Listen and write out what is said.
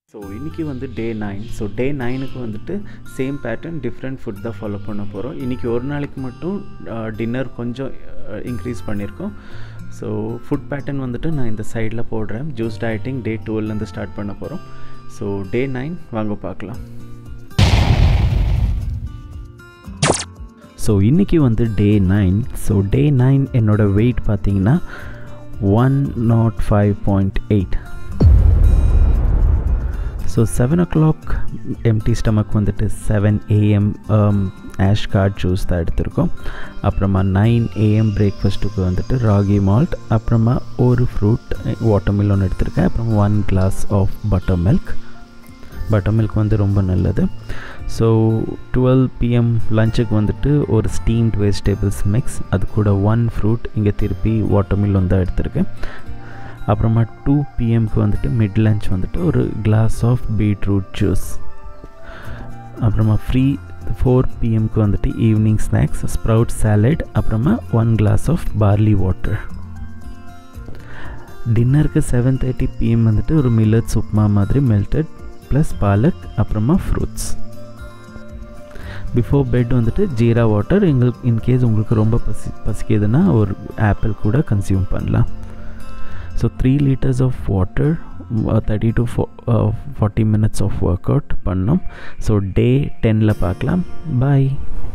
so இன்றைக்கி வந்து day nine so day நைனுக்கு வந்துட்டு சேம் பேட்டர்ன் டிஃப்ரெண்ட் ஃபுட் தான் ஃபாலோ பண்ண போகிறோம் இன்றைக்கி ஒரு நாளைக்கு மட்டும் டின்னர் கொஞ்சம் இன்க்ரீஸ் பண்ணியிருக்கோம் ஸோ ஃபுட் பேட்டர்ன் வந்துட்டு நான் இந்த சைடில் போடுறேன் ஜூஸ் டயட்டிங் டே டுவெல்லேருந்து ஸ்டார்ட் பண்ண போகிறோம் ஸோ டே நைன் வாங்க பார்க்கலாம் ஸோ இன்றைக்கி வந்து day nine so day nine என்னோடய வெயிட் பார்த்தீங்கன்னா one nought five point eight so seven o'clock empty stomach வந்துட்டு seven AM ash gourd juice தான் எடுத்திருக்கோம் அப்புறமா நைன் ஏஎம் பிரேக்ஃபாஸ்ட்டுக்கு வந்துட்டு ராகி மால்ட் அப்புறமா ஒரு ஃப்ரூட் வாட்டர்மிலன் எடுத்திருக்கேன் அப்புறம் one glass of buttermilk buttermilk வந்து ரொம்ப நல்லது ஸோ டுவெல் பிஎம் லஞ்சுக்கு வந்துட்டு ஒரு ஸ்டீம்ட் வெஜிடபிள்ஸ் மிக்ஸ் அது கூட ஒன் ஃப்ரூட் இங்கே திருப்பி வாட்டர்மிலன் தான் எடுத்திருக்கேன் அப்புறமா டூ பிஎம்க்கு வந்துட்டு மிட் லஞ்ச் வந்துட்டு ஒரு கிளாஸ் ஆஃப் பீட்ரூட் ஜூஸ் அப்புறமா ஃப்ரீ ஃபோர் பிஎம்க்கு வந்துட்டு ஈவினிங் ஸ்நாக்ஸ் ஸ்ப்ரவுட் சாலட் அப்புறமா one glass of barley water டின்னருக்கு செவன் தேர்ட்டி பிஎம் வந்துட்டு ஒரு மில்லட்ஸ் உப்மா மாதிரி மெல்டட் ப்ளஸ் பாலக் அப்புறமா ஃப்ரூட்ஸ் பிஃபோர் பெட் வந்துட்டு ஜீரா வாட்டர் எங்களுக்கு இன்கேஸ் உங்களுக்கு ரொம்ப பசி பசிக்குதுன்னா ஒரு ஆப்பிள் கூட கன்சியூம் பண்ணலாம் so three litres of water thirty to four forty minutes of workout பண்ணோம் ஸோ டே டெனில் பார்க்கலாம் பாய்